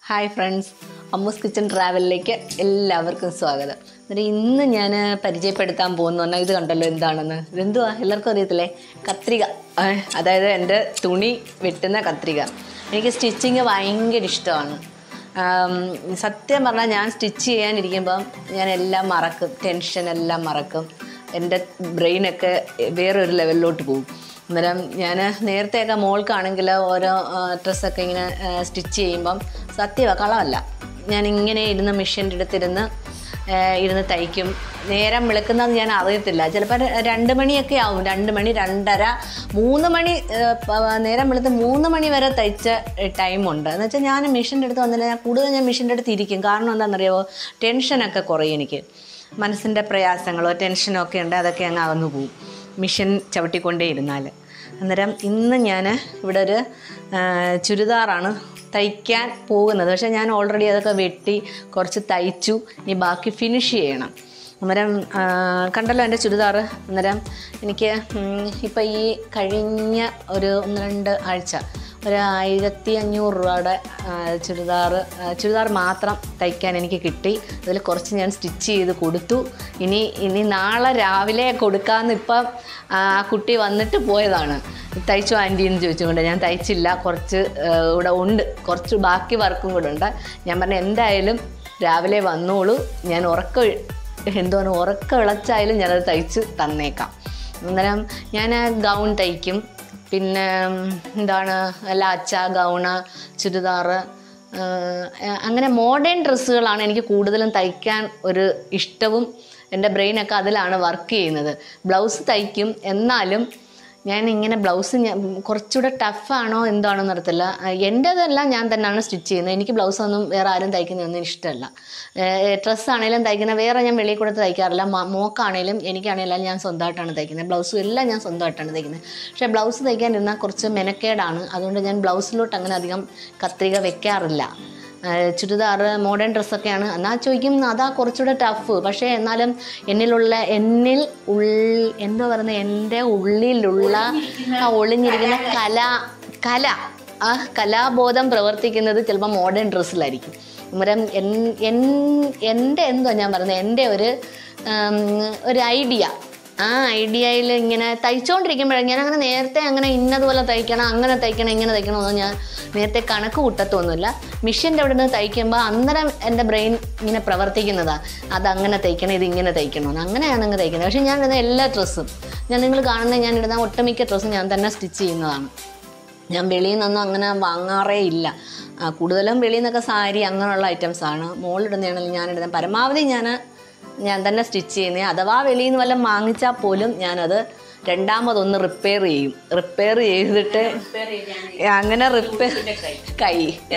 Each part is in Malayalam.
ഹായ് ഫ്രണ്ട്സ് അമ്മൂസ് കിച്ചൺ ട്രാവലിലേക്ക് എല്ലാവർക്കും സ്വാഗതം എന്നിട്ട് ഇന്ന് ഞാൻ പരിചയപ്പെടുത്താൻ പോകുന്ന പറഞ്ഞാൽ ഇത് കണ്ടല്ലോ എന്താണെന്ന് ഇതെന്തുവാ എല്ലാവർക്കും അറിയത്തില്ലേ കത്രിക ഏ, അതായത് എൻ്റെ തുണി വെട്ടുന്ന കത്രിക എനിക്ക് സ്റ്റിച്ചിങ് ഭയങ്കര ഇഷ്ടമാണ് ആം, സത്യം പറഞ്ഞാൽ ഞാൻ സ്റ്റിച്ച് ചെയ്യാനിരിക്കുമ്പം ഞാൻ എല്ലാം മറക്കും ടെൻഷൻ എല്ലാം മറക്കും എൻ്റെ ബ്രെയിനൊക്കെ വേറൊരു ലെവലിലോട്ട് പോകും അന്നേരം ഞാൻ നേരത്തെയൊക്കെ മോൾക്കാണെങ്കിൽ ഓരോ ഡ്രസ്സൊക്കെ ഇങ്ങനെ സ്റ്റിച്ച് ചെയ്യുമ്പം സത്യമാണ് കളവല്ല ഞാൻ ഇങ്ങനെ ഇരുന്ന് മെഷീൻ്റെ അടുത്തിരുന്ന് ആ, ഇരുന്ന് തയ്ക്കും നേരം വിളിക്കുന്നത് ഞാൻ അറിയത്തില്ല ചിലപ്പോൾ രണ്ട് മണിയൊക്കെ ആവും രണ്ട് മണി രണ്ടര മൂന്ന് മണി ആ, പ- നേരം വെളുത്ത് മൂന്ന് മണി വരെ തയ്ച്ച ടൈമുണ്ട് എന്ന് വെച്ചാൽ ഞാൻ മെഷീൻ്റെ അടുത്ത് വന്നില്ല ഞാൻ കൂടുതൽ ഞാൻ മെഷീൻ്റെ അടുത്ത് ഇരിക്കും കാരണം എന്താണെന്നറിയാമോ ടെൻഷനൊക്കെ കുറയും എനിക്ക് മനസ്സിൻ്റെ പ്രയാസങ്ങളോ ടെൻഷനോ ഒക്കെ ഉണ്ട് അതൊക്കെ അങ്ങ് അകന്നു പോകും മിഷൻ ചവിട്ടിക്കൊണ്ടേ ഇരുന്നാൽ അന്നേരം ഇന്ന് ഞാൻ ഇവിടെ ഒരു ആ, ചുരിദാറാണ് തയ്ക്കാൻ പോകുന്നത് പക്ഷേ ഞാൻ ഓൾറെഡി അതൊക്കെ വെട്ടി കുറച്ച് തയ്ച്ചു ഇനി ബാക്കി ഫിനിഷ് ചെയ്യണം അന്നേരം ആ, കണ്ടല്ലോ എൻ്റെ ചുരിദാർ അന്നേരം എനിക്ക് ഇപ്പം ഈ കഴിഞ്ഞ ഒരു ഒന്ന് രണ്ട് ആഴ്ച ഒരു ആയിരത്തി അഞ്ഞൂറ് രൂപയുടെ ചുരിദാർ ചുരിദാർ മാത്രം തയ്ക്കാൻ എനിക്ക് കിട്ടി അതിൽ കുറച്ച് ഞാൻ സ്റ്റിച്ച് ചെയ്ത് കൊടുത്തു ഇനി ഇനി നാളെ രാവിലെ കൊടുക്കാമെന്ന് ഇപ്പം ആ കുട്ടി വന്നിട്ട് പോയതാണ് തയ്ച്ചു ആൻറ്റി എന്ന് ചോദിച്ചുകൊണ്ട് ഞാൻ തയ്ച്ചില്ല കുറച്ച് ആ, ഇവിടെ ഉണ്ട് കുറച്ച് ബാക്കി വർക്കും കൂടെ ഉണ്ട് ഞാൻ പറഞ്ഞു എന്തായാലും രാവിലെ വന്നോളൂ ഞാൻ ഉറക്ക എന്തോന്ന് ഉറക്ക വിളച്ചായാലും ഞാനത് തയ്ച്ച് തന്നേക്കാം അന്നേരം ഞാൻ ഗൗൺ തയ്ക്കും പിന്നെ ഉം, എന്താണ് ലാച്ച ഗൗണ് ചുരിദാറ് അങ്ങനെ മോഡേൺ ഡ്രസ്സുകളാണ് എനിക്ക് കൂടുതലും തയ്ക്കാൻ ഒരു ഇഷ്ടവും എൻ്റെ ബ്രെയിനൊക്കെ അതിലാണ് വർക്ക് ചെയ്യുന്നത് ബ്ലൗസ് തയ്ക്കും എന്നാലും ഞാൻ ഇങ്ങനെ ബ്ലൗസ് ഞാൻ കുറച്ചുകൂടെ ടഫാണോ എന്താണോ അറിയത്തില്ല എൻ്റേതെല്ലാം ഞാൻ തന്നെയാണ് സ്റ്റിച്ച് ചെയ്യുന്നത് എനിക്ക് ബ്ലൗസ് ഒന്നും വേറെ ആരും തയ്ക്കുന്നതൊന്നും ഇഷ്ടമല്ല ഡ്രസ്സ് ആണെങ്കിലും തയ്ക്കുന്ന വേറെ ഞാൻ വെളിയിൽ കൊടുത്ത് തയ്ക്കാറില്ല മ- മോക്കാണേലും എനിക്കാണെങ്കിലും ഞാൻ സ്വന്തമായിട്ടാണ് തയ്ക്കുന്നത് ബ്ലൗസും എല്ലാം ഞാൻ സ്വന്തമായിട്ടാണ് തയ്ക്കുന്നത് പക്ഷേ ബ്ലൗസ് തയ്ക്കാനിരുന്നാൽ കുറച്ച് മെനക്കേടാണ് അതുകൊണ്ട് ഞാൻ ബ്ലൗസിലോട്ട് അങ്ങനെ അധികം കത്രിക വെക്കാറില്ല ചുരിദാർ മോഡേൺ ഡ്രസ്സൊക്കെയാണ് എന്നാൽ ചോദിക്കും അതാ കുറച്ചുകൂടെ ടഫ് പക്ഷേ എന്നാലും എന്നിലുള്ള എന്നിൽ ഉൾ എന്താ പറയുന്നത് എൻ്റെ ഉള്ളിലുള്ള ആ ഒളിഞ്ഞിരിക്കുന്ന കല കല ആ കലാബോധം പ്രവർത്തിക്കുന്നത് ചിലപ്പോൾ മോഡേൺ ഡ്രസ്സിലായിരിക്കും അന്നേരം എൻ എൻ- എൻ്റെ എന്തോ ഞാൻ പറയുന്നത് എൻ്റെ ഒരു ഉം, ഒരു ഐഡിയ ആ ഐഡിയയിൽ ഇങ്ങനെ തയ്ച്ചുകൊണ്ടിരിക്കുമ്പോഴേ ഞാൻ അങ്ങനെ നേരത്തെ അങ്ങനെ ഇന്നതുപോലെ തയ്ക്കണം അങ്ങനെ തയ്ക്കണം ഇങ്ങനെ തയ്ക്കണം എന്നൊന്നും ഞാൻ നേരത്തെ കണക്ക് കൂട്ടത്തൊന്നുമില്ല മിഷ്യൻ്റെ അവിടെ നിന്ന് തയ്ക്കുമ്പോൾ അന്നേരം എൻ്റെ ബ്രെയിൻ ഇങ്ങനെ പ്രവർത്തിക്കുന്നതാണ് അതങ്ങനെ തയ്ക്കണം ഇത് ഇങ്ങനെ തയ്ക്കണമെന്ന് അങ്ങനെയാണ് അങ്ങ് തയ്ക്കുന്നത് പക്ഷേ ഞാൻ ഇടുന്ന എല്ലാ ഡ്രസ്സും ഞാൻ നിങ്ങൾ കാണുന്ന ഞാൻ ഇടുന്ന ഒട്ടുമിക്ക ഡ്രസ്സും ഞാൻ തന്നെ സ്റ്റിച്ച് ചെയ്യുന്നതാണ് ഞാൻ വെളിയിൽ നിന്നൊന്നും അങ്ങനെ വാങ്ങാറേ ഇല്ല ആ, കൂടുതലും വെളിയിൽ നിന്നൊക്കെ സാരി അങ്ങനെയുള്ള ഐറ്റംസാണ് മോളിടുന്നതാണെങ്കിൽ ഞാനിടുന്നത് പരമാവധി ഞാൻ ഞാൻ തന്നെ സ്റ്റിച്ച് ചെയ്യുന്നത് അഥവാ വെളിയിൽ നിന്ന് വല്ലതും വാങ്ങിച്ചാൽ പോലും ഞാനത് രണ്ടാമതൊന്ന് റിപ്പയർ ചെയ്യും റിപ്പയർ ചെയ്തിട്ട് അങ്ങനെ റിപ്പയർ കൈ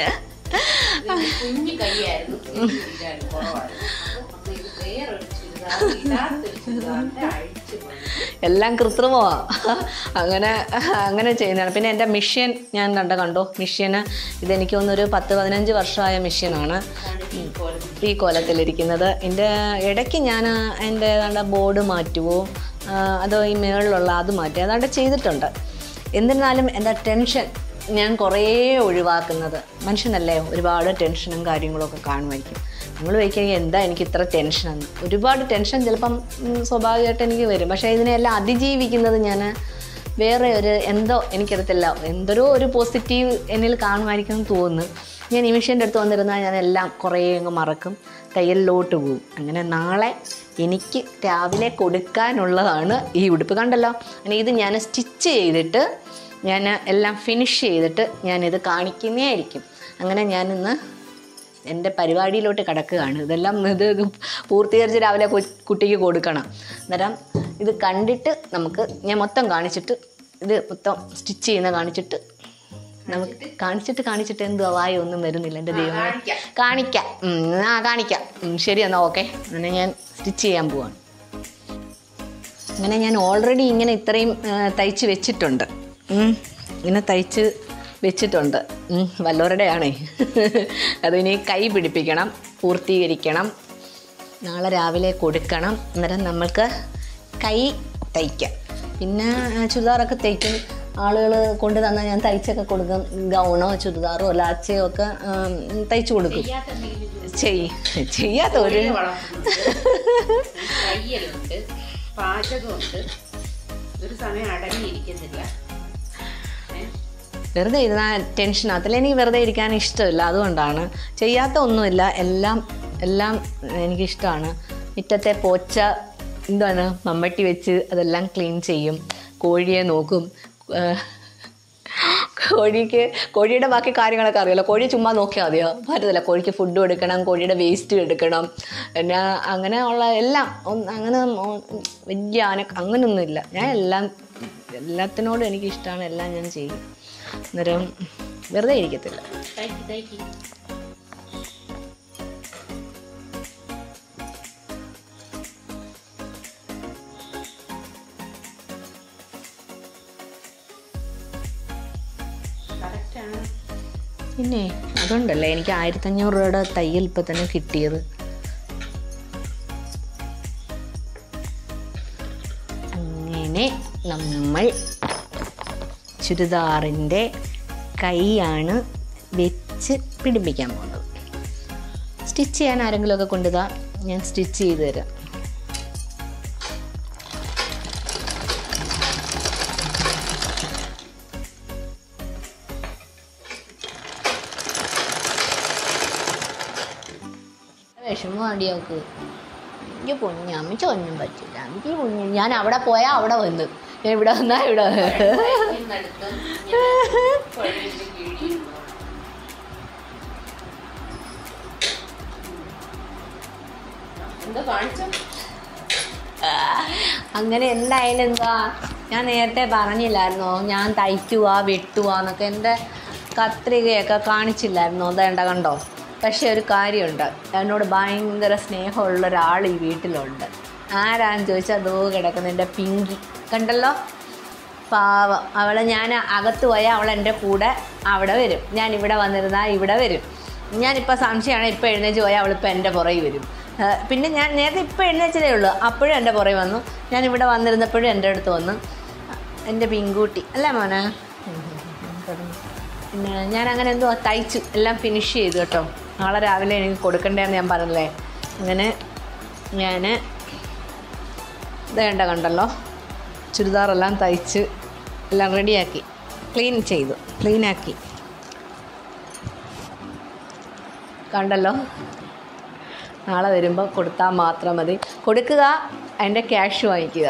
കുഞ്ഞു കൈയായിരുന്നു ഇതായിരുന്നു, കുറവായിരുന്നു. അപ്പൊ ഇത് വേറൊരു ചുരിദാർ, ഇല്ലാത്തൊരു ചുരിദാറിന്റെ അഴിച്ച് പണി. എല്ലാം കൃത്രിമമാണ് അങ്ങനെ അങ്ങനെ ചെയ്യുന്നതാണ് പിന്നെ എൻ്റെ മിഷ്യൻ ഞാൻ കണ്ട കണ്ടോ മിഷ്യന് ഇതെനിക്ക് തോന്നുന്നൊരു പത്ത് പതിനഞ്ച് വർഷമായ മിഷ്യനാണ് ഈ കോലത്തിൽ. ഈ കോലത്തിലിരിക്കുന്നത് എൻ്റെ ഇടയ്ക്ക് ഞാൻ എൻ്റെ ഏതാണ്ട് ബോർഡ് മാറ്റുവോ ആ, അതോ ഈ മുകളിലുള്ള അത് മാറ്റുക ഏതാണ്ട് ചെയ്തിട്ടുണ്ട് എന്നിരുന്നാലും എൻ്റെ ടെൻഷൻ ഞാൻ കുറേ ഒഴിവാക്കുന്നത് മനുഷ്യനല്ലേ ഒരുപാട് ടെൻഷനും കാര്യങ്ങളും ഒക്കെ കാണുമായിരിക്കും നമ്മൾ വയ്ക്കുകയെങ്കിൽ എന്താ എനിക്ക് ഇത്ര ടെൻഷനെന്ന് ഒരുപാട് ടെൻഷൻ ചിലപ്പം ഉം, സ്വാഭാവികമായിട്ട് എനിക്ക് വരും പക്ഷേ ഇതിനെല്ലാം അതിജീവിക്കുന്നത് ഞാൻ വേറെ ഒരു എന്തോ എനിക്കറിയത്തില്ല എന്തൊരു ഒരു പോസിറ്റീവ് എന്നിൽ കാണുമായിരിക്കും എന്ന് തോന്നുന്നു ഞാൻ നിമിഷൻ്റെ അടുത്ത് വന്നിരുന്നാൽ ഞാൻ എല്ലാം കുറേ അങ്ങ് മറക്കും തയ്യലിലോട്ട് പോകും അങ്ങനെ നാളെ എനിക്ക് രാവിലെ കൊടുക്കാനുള്ളതാണ് ഈ ഉടുപ്പ് കണ്ടല്ലോ അങ്ങനെ ഇത് ഞാൻ സ്റ്റിച്ച് ചെയ്തിട്ട് ഞാൻ എല്ലാം ഫിനിഷ് ചെയ്തിട്ട് ഞാനിത് കാണിക്കുന്നേ ആയിരിക്കും അങ്ങനെ ഞാനിന്ന് എൻ്റെ പരിപാടിയിലോട്ട് കിടക്കുകയാണ് ഇതെല്ലാം ഇത് പൂർത്തീകരിച്ച് രാവിലെ കു- കുട്ടിക്ക് കൊടുക്കണം അന്നേരം ഇത് കണ്ടിട്ട് നമുക്ക് ഞാൻ മൊത്തം കാണിച്ചിട്ട് ഇത് മൊത്തം സ്റ്റിച്ച് ചെയ്യുന്ന കാണിച്ചിട്ട് നമുക്ക് കാണിച്ചിട്ട് കാണിച്ചിട്ട് എന്തുവാ വായ ഒന്നും വരുന്നില്ല എൻ്റെ ദൈവം കാണിക്കാം. കാണിക്കാം ഉം, ആ കാണിക്കാം ഉം, ശരി എന്നാൽ ഓക്കെ അങ്ങനെ ഞാൻ സ്റ്റിച്ച് ചെയ്യാൻ പോവാണ് അങ്ങനെ ഞാൻ ഓൾറെഡി ഇങ്ങനെ ഇത്രയും ആ, തയ്ച്ച് വെച്ചിട്ടുണ്ട് ഉം, ഇങ്ങനെ തയ്ച്ച് വെച്ചിട്ടുണ്ട് ഉം, വല്ലവരുടെയാണേ അതിനി കൈ പിടിപ്പിക്കണം പൂർത്തീകരിക്കണം നാളെ രാവിലെ കൊടുക്കണം അന്നേരം നമ്മൾക്ക് കൈ തയ്ക്കാം പിന്നെ ആ, ചുരിദാറൊക്കെ തയ്ക്കും ആളുകൾ കൊണ്ട് തന്നാൽ ഞാൻ തയ്ച്ചൊക്കെ കൊടുക്കും ഗൗണോ ചുരിദാറോ ലാച്ചയോ ഒക്കെ ഉം, തയ്ച്ചു കൊടുക്കും ചെയ്യാത്ത എന്തെങ്കിലും ജോലി ചെയ് ചെയ്യാത്ത ഒരു കോഴിയെ വളർത്തുന്നുണ്ട് തയ്യലുണ്ട് പാചകമുണ്ട് ഒരു സമയം അടങ്ങിയിരിക്കുന്നില്ല ഏ? വെറുതെ ഇരുന്നാൽ ടെൻഷനകത്തില്ല എനിക്ക് വെറുതെ ഇരിക്കാൻ ഇഷ്ടമില്ല അതുകൊണ്ടാണ് ചെയ്യാത്ത ഒന്നുമില്ല എല്ലാം എല്ലാം എനിക്കിഷ്ടമാണ് മുറ്റത്തെ പോച്ച എന്താണ് മമ്മട്ടി വെച്ച് അതെല്ലാം ക്ലീൻ ചെയ്യും കോഴിയെ നോക്കും ഏഹ് കോഴിക്ക് കോഴിയുടെ ബാക്കി കാര്യങ്ങളൊക്കെ അറിയാലോ കോഴി ചുമ്മാ നോക്കിയാൽ മതിയോ പറ്റത്തില്ല കോഴിക്ക് ഫുഡ് എടുക്കണം കോഴിയുടെ വേസ്റ്റ് എടുക്കണം പിന്നെ അങ്ങനെ ഉള്ള എല്ലാം ഒന്ന് അങ്ങനെ ഒ- വലിയ ആന അങ്ങനെയൊന്നുമില്ല ഞാൻ എല്ലാം എല്ലാത്തിനോടും എനിക്ക് ഇഷ്ടമാണ് എല്ലാം ഞാൻ ചെയ്യും അന്നേരം വെറുതെ ഇരിക്കത്തില്ല തയ്ക്ക് തയ്ക്ക് കറക്റ്റാണ് പിന്നെ അതുകൊണ്ടല്ലേ എനിക്ക് ആയിരത്തഞ്ഞൂറ് രൂപയുടെ തയ്യൽ ഇപ്പം തന്നെ കിട്ടിയത് അങ്ങനെ നമ്മൾ ചുരിദാറിൻ്റെ കൈയാണ് വെച്ച് പിടിപ്പിക്കാൻ പോകുന്നത് സ്റ്റിച്ച് ചെയ്യാൻ ആരെങ്കിലുമൊക്കെ കൊണ്ടുതാ ഞാൻ സ്റ്റിച്ച് ചെയ്ത് തരാം വിഷമമാണ്ടി അവൾക്ക് എനിക്ക് പൊന്നു അമ്മയ്ക്ക് ഒന്നും പറ്റില്ല എനിക്ക് പൊന്നു ഞാൻ അവിടെ പോയാൽ അവിടെ വന്ന് ഞാൻ ഇവിടെ വന്നാൽ ഇവിടെ തയ്ക്കുന്നിടത്ത് ഇങ്ങനെ കുഴലിന്റെ കീഴിൽ ഇരുന്നോളും. എന്താ കാണിച്ചോ അങ്ങനെ എന്തായാലും എന്താ ഞാൻ നേരത്തെ പറഞ്ഞില്ലായിരുന്നോ ഞാൻ തയ്ക്കുക വെട്ടുക എന്നൊക്കെ എൻ്റെ കത്രികയൊക്കെ കാണിച്ചില്ലായിരുന്നോ അതേണ്ട കണ്ടോ പക്ഷെ ഒരു കാര്യമുണ്ട് എന്നോട് ഭയങ്കര സ്നേഹമുള്ള ഒരാൾ ഈ വീട്ടിലുണ്ട് ആരാന്ന് ചോദിച്ചാൽ അതോ കിടക്കുന്ന എൻ്റെ പിങ്കി കണ്ടല്ലോ പാവം അവളെ ഞാൻ അകത്ത് പോയാൽ അവൾ എൻ്റെ കൂടെ അവിടെ വരും ഞാൻ ഇവിടെ വന്നിരുന്നാൽ ഇവിടെ വരും ഞാനിപ്പോൾ സംശയമാണ് ഇപ്പോൾ എഴുന്നേച്ച് പോയാൽ അവളിപ്പോൾ എൻ്റെ പുറകിൽ വരും ആ, പിന്നെ ഞാൻ നേരത്തെ ഇപ്പോൾ എഴുന്നേച്ചതേ ഉള്ളൂ അപ്പോഴും എൻ്റെ പുറകിൽ വന്നു ഞാൻ ഇവിടെ വന്നിരുന്നപ്പോഴും എൻ്റെ അടുത്ത് വന്നു എൻ്റെ പിങ്കൂട്ടി അല്ലേ മോനെ പിന്നെ ഞാൻ അങ്ങനെ എന്തോ തയ്ച്ചു എല്ലാം ഫിനിഷ് ചെയ്തു കേട്ടോ നാളെ രാവിലെ എനിക്ക് കൊടുക്കണ്ടേന്ന് ഞാൻ പറഞ്ഞല്ലേ അങ്ങനെ ഞാൻ വേണ്ട കണ്ടല്ലോ ചുരിദാറെല്ലാം തയ്ച്ച് എല്ലാം റെഡിയാക്കി ക്ലീൻ ചെയ്തു ക്ലീനാക്കി കണ്ടല്ലോ നാളെ വരുമ്പോൾ കൊടുത്താൽ മാത്രം മതി കൊടുക്കുക അതിൻ്റെ ക്യാഷ് വാങ്ങിക്കുക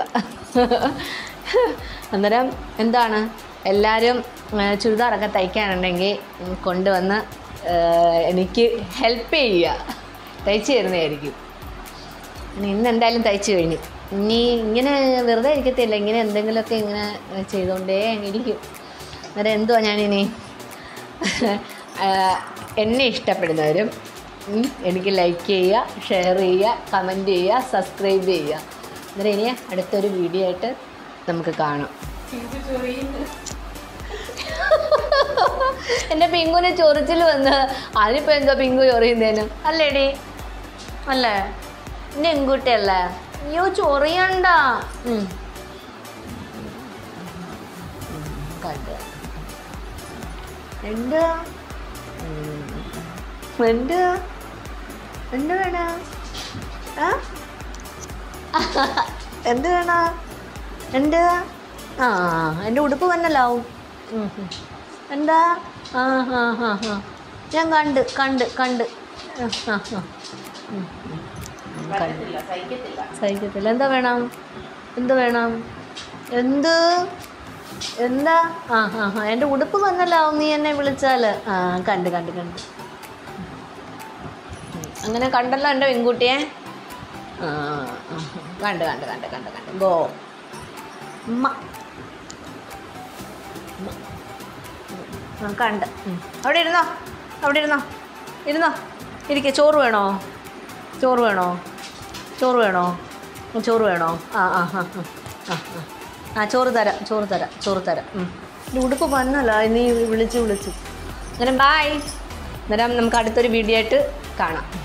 അന്നേരം എന്താണ് എല്ലാവരും ആ, ചുരിദാറൊക്കെ തയ്ക്കാനുണ്ടെങ്കിൽ ഉം, കൊണ്ടുവന്ന് ആ, എനിക്ക് ഹെൽപ്പ് ചെയ്യുക തയ്ച്ച് തരുന്നതായിരിക്കും ഇനി ഇന്ന് എന്തായാലും തയ്ച്ചു കഴിഞ്ഞു ഇനി ഇങ്ങനെ വെറുതെ ഇരിക്കത്തില്ല ഇങ്ങനെ എന്തെങ്കിലുമൊക്കെ ഇങ്ങനെ ചെയ്തുകൊണ്ടേ ഇരിക്കും അന്നേരം എന്തുവാ ഞാനിനി ആ, എന്നെ ഇഷ്ടപ്പെടുന്നവരും ഉം, എനിക്ക് ലൈക്ക് ചെയ്യുക ഷെയർ ചെയ്യുക കമൻറ്റ് ചെയ്യുക സബ്സ്ക്രൈബ് ചെയ്യുക അന്നേരം ഇനി അടുത്തൊരു വീഡിയോ ആയിട്ട് നമുക്ക് കാണാം ഇത് ചൊറിയുന്നു എൻ്റെ പിങ്കുന് ചൊറിച്ചിൽ വന്ന് അതിനിപ്പോൾ എന്തോ പിങ്കു ചൊറിയുന്നതിന് അല്ലേടി അല്ലേ എൻ്റെ എങ്കുട്ടിയല്ലേ അയ്യോ ചൊറിയണ്ട ഉം. ഉം, കണ്ടു എന്ത് ഉം. എന്ത് എന്ത് വേണം ആ എന്ത് വേണം എന്ത് ആ എൻ്റെ ഉടുപ്പ് വന്നല്ലാവും ഉം, ഉം. എന്താ ആ ഹാ ഹാ ഹാ ഞാൻ കണ്ട് കണ്ട് കണ്ട് ആ, ആ, ആ. ഉം, ഉം. പറ്റത്തില്ല സഹിക്കത്തില്ല സഹിക്കത്തില്ല എന്താ വേണം എന്ത് വേണം എന്ത് എന്താ ആ ഹാ ഹാ എൻ്റെ ഉടുപ്പ് വന്നല്ലാവും നീ എന്നെ വിളിച്ചാൽ ആ കണ്ട് കണ്ട് കണ്ട് ഉം. അങ്ങനെ കണ്ടല്ലോ എൻ്റെ പെൺകുട്ടിയെ ആ ആ, കണ്ട് കണ്ട് കണ്ട് കണ്ട് കണ്ട് ഗോ ഉമ്മ ഉമ്മ. ഉം, കണ്ട് ഉം. അവിടെ ഇരുന്നോ അവിടെ ഇരുന്നോ ഇരുന്നോ ഇരിക്കെ ചോറ് വേണോ ചോറ് വേണോ ചോറ് വേണോ ഉം, ചോറ് വേണോ ആ ആ ആ ആ, ആ ആ ആ ചോറ് തരാം ചോറ് തരാം ചോറ് തരാം ഉം. ഇത് ഉടുപ്പ് വന്നല്ലോ നീ വിളിച്ച് വിളിച്ചു അന്നേരം ബായ് അന്നേരം നമുക്ക് അടുത്തൊരു വീഡിയോ ആയിട്ട് കാണാം